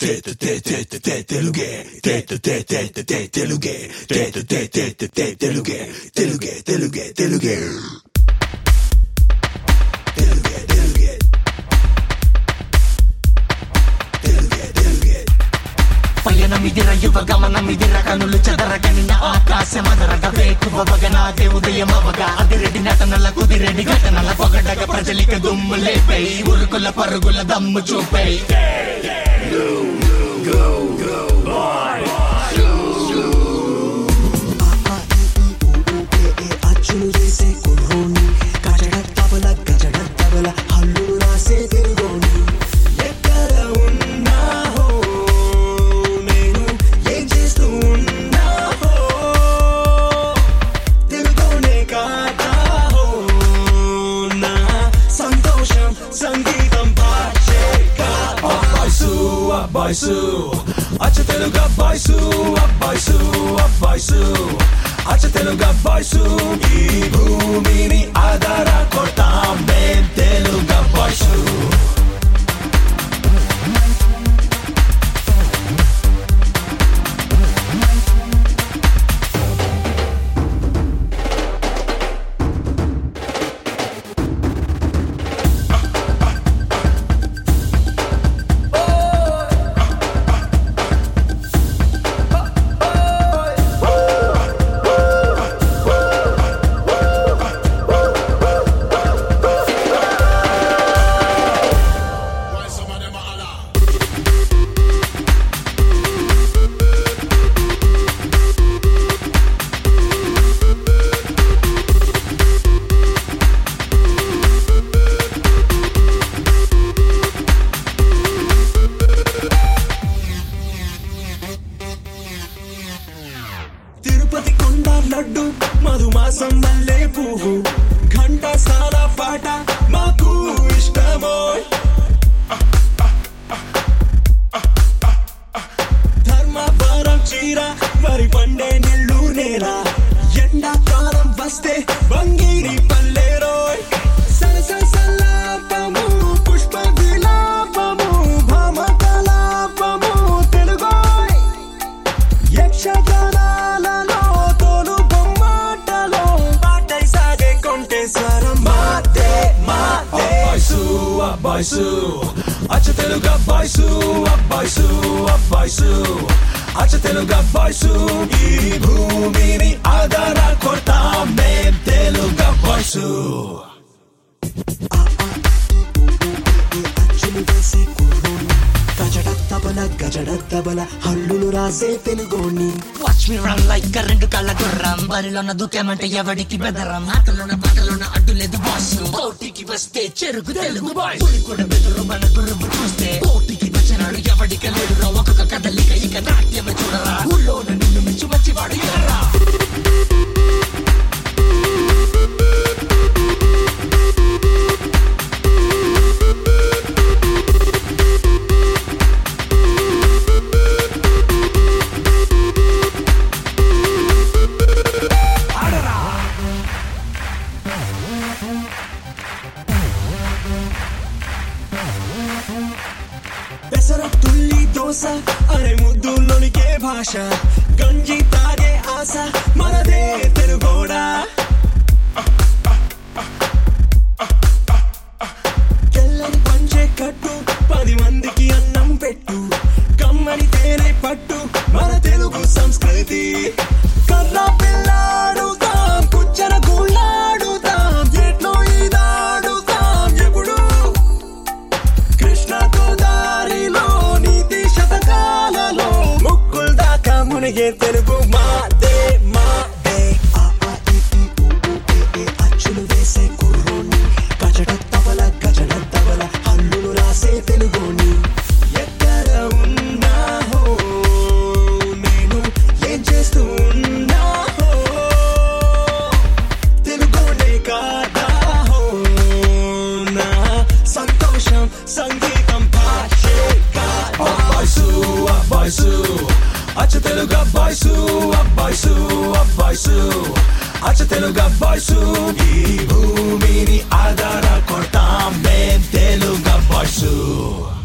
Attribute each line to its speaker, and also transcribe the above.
Speaker 1: తెలుగే తెలుగే తెలుగే తెలుగే తెలుగే తెలుగే తెలుగే తెలుగే తెలుగే తెలుగే తెలుగే
Speaker 2: పయనమిదిర యువ గమనమిదిర కనులు చెదరగని నా ఆకాశమదరగ వేకువగ నాదే ఉదయమవగా అదిరెడ్డి నటనల కుదిరెడ్డి ఘటనల పొగడగ ప్రజలిక దుమ్ము లేపై ఉరుకుల పరుగుల దమ్ము చూపై
Speaker 1: అచ్చులు వేసే కుర్రోని కజడ తబల గజడ తబల హల్లులు రాసే తెలుగోని ఎక్కడ ఉన్నాహో నేను ఏం చేస్తూ ఉన్నాహో తెలుగోనే కాదాహో నా సంతోషం సంగీతం భాషేగా
Speaker 3: అబ్బాయి సు అబ్బాయి సు అచ్చ తెలుగు అబ్బాయి సు అబ్బాయి సు అబ్బాయి సు అచ్చ తెలుగు అబ్బాయి సు ఈ భూమిని ఆధార కొడతాం మేం తెలుగు అబ్బాయి సు
Speaker 1: తిరుపతి కొండ లడ్డు మధుమాసం మల్లె పువ్వు ఘంటసాల పాట మాకు ఇష్టమో ధర్మవరం చీర వరి పండే నిల్లు నేల ఎండాకాలం వస్తే వంగిరి పల్లెరోయ్ సరసలాపము పుష్ప విలాపము భామ కలాపము తెలుగోయ్ యక్షగానాలలో తోలు బొమ్మాటలో పాటై సాగే కొంటే స్వరం మాతే మాతే
Speaker 3: అబ్బాయి సు అబ్బాయి సు అచ్చ తెలుగు అబ్బాయి సు అబ్బాయి సు అబ్బాయి సు అచ్చ తెలుగు అబ్బాయి సు ఈ భూమిని ఆధార కొడతాం మేం తెలుగు అబ్బాయి సు
Speaker 1: అచ్చులు వేసే కుర్రోని గజడ తబల గజడ తబల హల్లులు రాసే తెలుగోని
Speaker 2: watch me run like current కళ్ళ గుర్రం బరిలోన దూకేమంటే ఎవడికి బెదరం ఆటలోన పాటలోన అడ్డులేదు బాస్ పోటీకి వస్తే చెరుకు తెలుగు బాయ్ కూడా బెదురు మన గురువు చూస్తే పోటీకి వచ్చినాడు ఎవడికి లేడురా ఒక్కొక్క కదలిక ఇక నాట్యమే చూడరా ఊళ్ళోన నిన్ను మించు మంచివాడు ఎర్రా
Speaker 1: పెసర తుల్లి దోశ అరే ముద్దులోనికే భాష గంజి తాగే ఆశ మనదే తెలుగోడా తెల్లని పంచే కట్టు పది మందికి అన్నం పెట్టు కమ్మని తేనె పట్టు మన తెలుగు సంస్కృతి కర్ర పిల్లాడుతాం కుచ్చన గుళ్ళాడుతాం ఎట్లో ఈదాడుతాం ఎప్పుడు కృష్ణ గోదారిలో నీతి శతకాలలో ముక్కుల్ దాకా మునిగే తెలుగు మాదే మాదే ఆ, ఆ, ఈ, ఈ, ఊ, ఊ, ఏ, ఏ, అచ్చులు వేసే కుర్రోని గజడ తబల గజడ తబల హల్లులు రాసే తెలుగోని ఎక్కడ ఉన్నాహో నేను ఏం చేస్తూ ఉన్నాహో తెలుగునే కాదాహో నా సంతోషం సంగీతం భాషే కాదా
Speaker 3: అబ్బాయి సు అబ్బాయి సు అచ్చ తెలుగు అబ్బాయి సు అబ్బాయి సు అబ్బాయి సు అచ్చ తెలుగు అబ్బాయి సు ఈ భూమిని ఆధార కొడతాం మేం తెలుగు అబ్బాయి సు